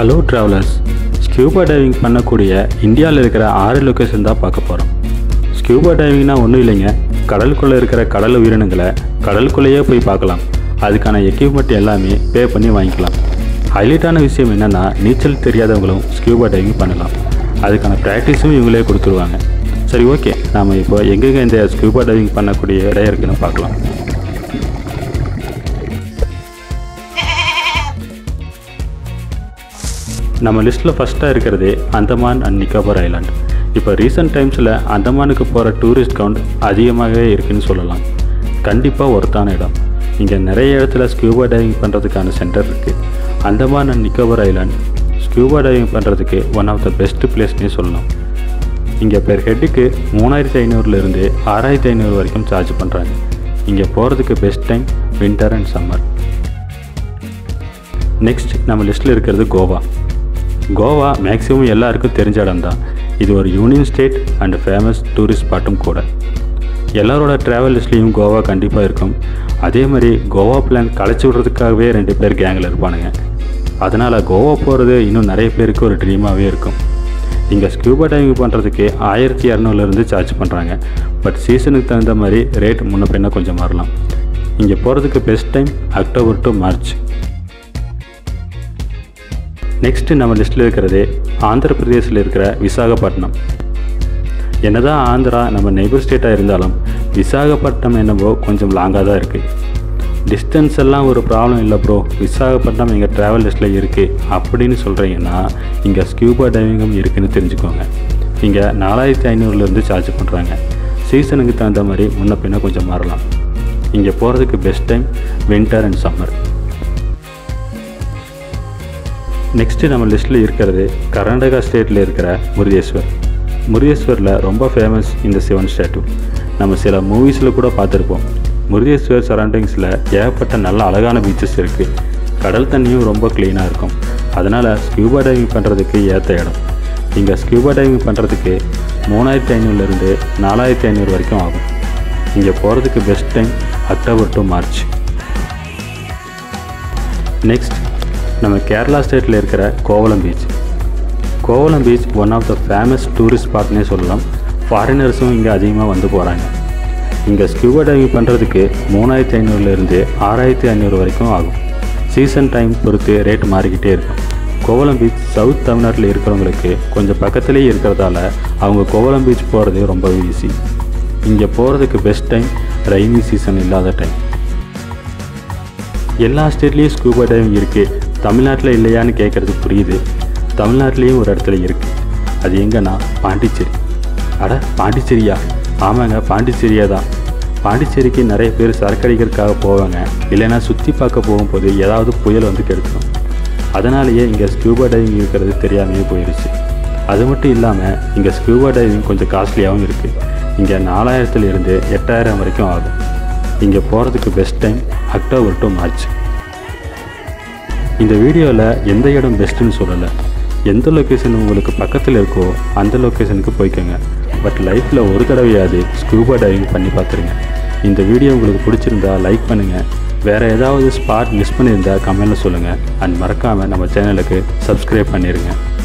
hello travellers scuba diving பண்ணக்கூடிய இந்தியாவில் இருக்கிற ஆறு லொக்கேஷன் தான் பார்க்க போகிறோம் ஸ்கியூபா டைவிங்னா ஒன்றும் இல்லைங்க கடலுக்குள்ளே இருக்கிற கடல் உயிரினங்களை கடலுக்குள்ளேயே போய் பார்க்கலாம் அதுக்கான எக்யூப்மெண்ட் எல்லாமே பே பண்ணி வாங்கிக்கலாம் ஹைலைட்டான விஷயம் என்னென்னா நீச்சல் தெரியாதவங்களும் ஸ்கியூபா டைவிங் பண்ணலாம் அதுக்கான ப்ராக்டிஸும் இவங்களே கொடுத்துருவாங்க சரி ஓகே நாம் இப்போ எங்கெங்கே இந்த ஸ்கியூபா டைவிங் பண்ணக்கூடிய இடம் இருக்குன்னு பார்க்கலாம் நம்ம லிஸ்ட்டில் ஃபஸ்ட்டாக இருக்கிறது அந்தமான் அண்ட் நிக்கோபார் ஐலாண்ட் இப்போ ரீசெண்ட் டைம்ஸில் அந்தமானுக்கு போகிற டூரிஸ்ட் கவுண்ட் அதிகமாகவே இருக்குன்னு சொல்லலாம் கண்டிப்பாக ஒருத்தான இடம் இங்கே நிறைய இடத்துல ஸ்கியூபா டைவிங் பண்ணுறதுக்கான சென்டர் இருக்குது Andaman and Nicobar island scuba diving பண்ணுறதுக்கு ஒன் ஆஃப் த பெஸ்ட் பிளேஸ்னே சொல்லலாம் இங்கே பெர் ஹெட்டுக்கு மூணாயிரத்தி ஐநூறுலேருந்து ஆறாயிரத்தி ஐநூறு வரைக்கும் சார்ஜ் பண்ணுறாங்க இங்கே போகிறதுக்கு best time winter and summer next நம்ம லிஸ்ட்டில் இருக்கிறது கோவா கோவா மேக்ஸிமம் எல்லாருக்கும் தெரிஞ்ச இடம் தான் இது ஒரு union state and famous tourist ஸ்பாட்டும் கூட எல்லாரோட ட்ராவல் லிஸ்ட்லேயும் கோவா கண்டிப்பாக இருக்கும் அதே மாதிரி கோவா பிளான் களைச்சி விடுறதுக்காகவே ரெண்டு பேர் கேங்கில் இருப்பானுங்க அதனால் கோவா போகிறது இன்னும் நிறைய பேருக்கு ஒரு ட்ரீமாகவே இருக்கும் இங்கே ஸ்கியூபா டைவிங் பண்ணுறதுக்கு ஆயிரத்தி இரநூறுலேருந்து சார்ஜ் பண்ணுறாங்க பட் சீசனுக்கு தகுந்த மாதிரி ரேட் முன்ன பின்ன கொஞ்சம் மாறலாம் இங்கே போகிறதுக்கு best time October to March next நம்ம லிஸ்ட்டில் இருக்கிறது ஆந்திர பிரதேசில் இருக்கிற விசாகப்பட்டினம் என்னதான் ஆந்திரா நம்ம நெய்பர் ஸ்டேட்டாக இருந்தாலும் விசாகப்பட்டினம் என்னவோ கொஞ்சம் லாங்காக தான் இருக்குது டிஸ்டன்ஸ் எல்லாம் ஒரு ப்ராப்ளம் இல்லை ப்ரோ விசாகப்பட்டினம் எங்கள் ட்ராவல் லிஸ்ட்டில் இருக்குது அப்படின்னு சொல்கிறீங்கன்னா இங்கே ஸ்கியூபா டைவிங்கும் இருக்குதுன்னு தெரிஞ்சுக்கோங்க இங்கே நாலாயிரத்தி ஐநூறுலேருந்து சார்ஜ் பண்ணுறாங்க சீசனுக்கு தகுந்த மாதிரி முன்ன பின்ன கொஞ்சம் மாறலாம் இங்கே போகிறதுக்கு best time winter and summer next நம்ம லிஸ்ட்டில் இருக்கிறது கர்நாடகா ஸ்டேட்டில் இருக்கிற முருகேஸ்வர் முருகேஸ்வரில் ரொம்ப ஃபேமஸ் இந்த சிவன் ஸ்டாட்டு நம்ம சில மூவிஸில் கூட பார்த்துருப்போம் முருகேஸ்வர் சரௌண்டிங்ஸில் ஏகப்பட்ட நல்ல அழகான பீச்சஸ் இருக்குது கடல் தண்ணியும் ரொம்ப க்ளீனாக இருக்கும் அதனால் ஸ்கியூபா டைவிங் பண்ணுறதுக்கு ஏற்ற இடம் இங்கே ஸ்கியூபா டைவிங் பண்ணுறதுக்கு மூணாயிரத்தி ஐநூறுலேருந்து நாலாயிரத்தி ஐநூறு வரைக்கும் ஆகும் இங்கே போகிறதுக்கு best time October to March next நம்ம கேரளா ஸ்டேட்டில் இருக்கிற Kovalam beach Kovalam beach one of the famous tourist ஸ்பாட்னே சொல்லலாம் ஃபாரினர்ஸும் இங்கே அதிகமாக வந்து போகிறாங்க இங்கே ஸ்கியூபா டைவிங் பண்ணுறதுக்கு மூணாயிரத்தி ஐநூறுலேருந்து ஆறாயிரத்தி ஐநூறு வரைக்கும் ஆகும் சீசன் டைம் பொறுத்து ரேட் மாறிக்கிட்டே இருக்கும் கோவலம் பீச் சவுத் தமிழ்நாட்டில் இருக்கிறவங்களுக்கு கொஞ்சம் பக்கத்துலேயே இருக்கிறதால அவங்க கோவலம் பீச் போகிறது ரொம்பவே ஈஸி இங்கே போகிறதுக்கு பெஸ்ட் டைம் ரெய்னி சீசன் இல்லாத டைம் எல்லா ஸ்டேட்லேயும் ஸ்கூபா டைவிங் இருக்குது தமிழ்நாட்டில் இல்லையான்னு கேட்குறது புரியுது தமிழ்நாட்டிலையும் ஒரு இடத்துல இருக்குது அது எங்கன்னா பாண்டிச்சேரி அட பாண்டிச்சேரியா ஆமாங்க பாண்டிச்சேரியா தான் பாண்டிச்சேரிக்கு நிறைய பேர் சரக்கடிக்கிறதுக்காக போவாங்க இல்லைன்னா சுற்றி பார்க்க போகும்போது ஏதாவது புயல் வந்து கெடுக்கணும் அதனாலேயே இங்கே ஸ்கூபா டைவிங் இருக்கிறது தெரியாமையே போயிடுச்சு அது மட்டும் இல்லாமல் இங்கே ஸ்கூபா டைவிங் கொஞ்சம் காஸ்ட்லியாகவும் இருக்குது இங்கே நாலாயிரத்துலேருந்து எட்டாயிரம் வரைக்கும் ஆகும் இங்கே போகிறதுக்கு best time October to March இந்த வீடியோவில் எந்த இடம் பெஸ்ட்டுன்னு சொல்லலை எந்த லொக்கேஷன் உங்களுக்கு பக்கத்தில் இருக்கோ அந்த லொக்கேஷனுக்கு போய்க்கோங்க பட் லைஃப்பில் ஒரு தடவையாவது ஸ்கூபா டைவிங் பண்ணி பார்த்துருங்க இந்த வீடியோ உங்களுக்கு பிடிச்சிருந்தா லைக் பண்ணுங்கள் வேறு ஏதாவது ஸ்பாட் மிஸ் பண்ணியிருந்தா கமெண்ட்டில் சொல்லுங்கள் அண்ட் மறக்காமல் நம்ம சேனலுக்கு சப்ஸ்கிரைப் பண்ணிடுங்க